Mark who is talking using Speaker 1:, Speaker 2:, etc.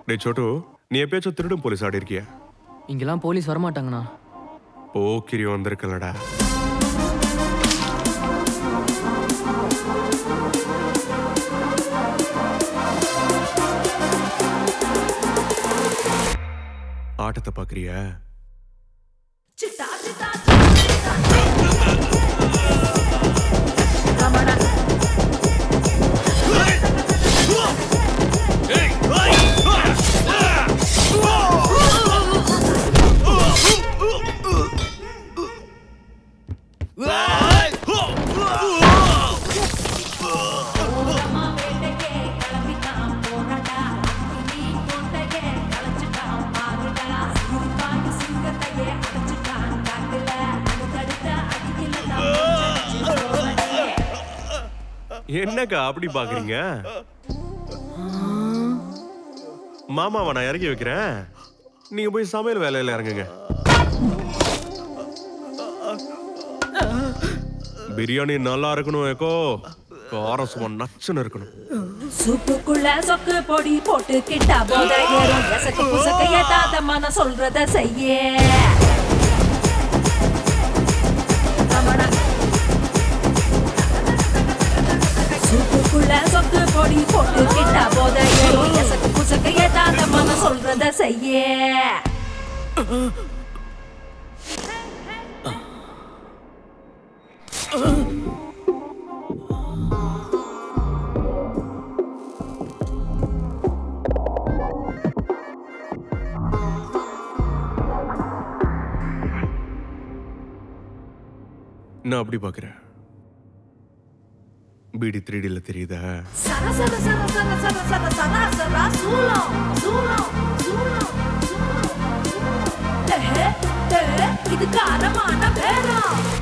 Speaker 1: டே சோட்டு நீ எப்பயாச்சும் திருடும் போலீஸ் ஆடி இருக்கியா
Speaker 2: இங்கெல்லாம் போலீஸ் வரமாட்டாங்கண்ணா
Speaker 1: போக்கிரி வந்திருக்கலடா ஆட்டத்தை பாக்குறியா என்னக்கா அப்படி பாக்குறீங்க மாமாவை நான் இறக்கி வைக்கிறேன் நீங்க போய் சமையல் வேலையில இறங்குங்க பிரியாணி நல்லா இருக்கணும் ஏக்கோ காரம் சும்மா நச்சுன்னு இருக்கணும்
Speaker 3: சூப்புக்குள்ள சொக்கு பொடி போட்டு கிட்டா போத ஏறும் எசக்கு புசக்க ஏத்தாத மன சொல்றத செய்ய ரமணா. சூப்புக்குள்ள சொக்கு பொடி போட்டு கிட்டா போத ஏறும் எசக்கு புசக்க ஏத்தாத மன சொல்றத செய்ய
Speaker 1: நான் அப்படி பாக்குறேன் பீடி த்ரீடில தெரியுதா
Speaker 3: சர சர சர சர சர சர சர சர சூலம் சூலம் சூலம் சூலம் ஏஹே, ஏஹே, இது காரமான பேரம்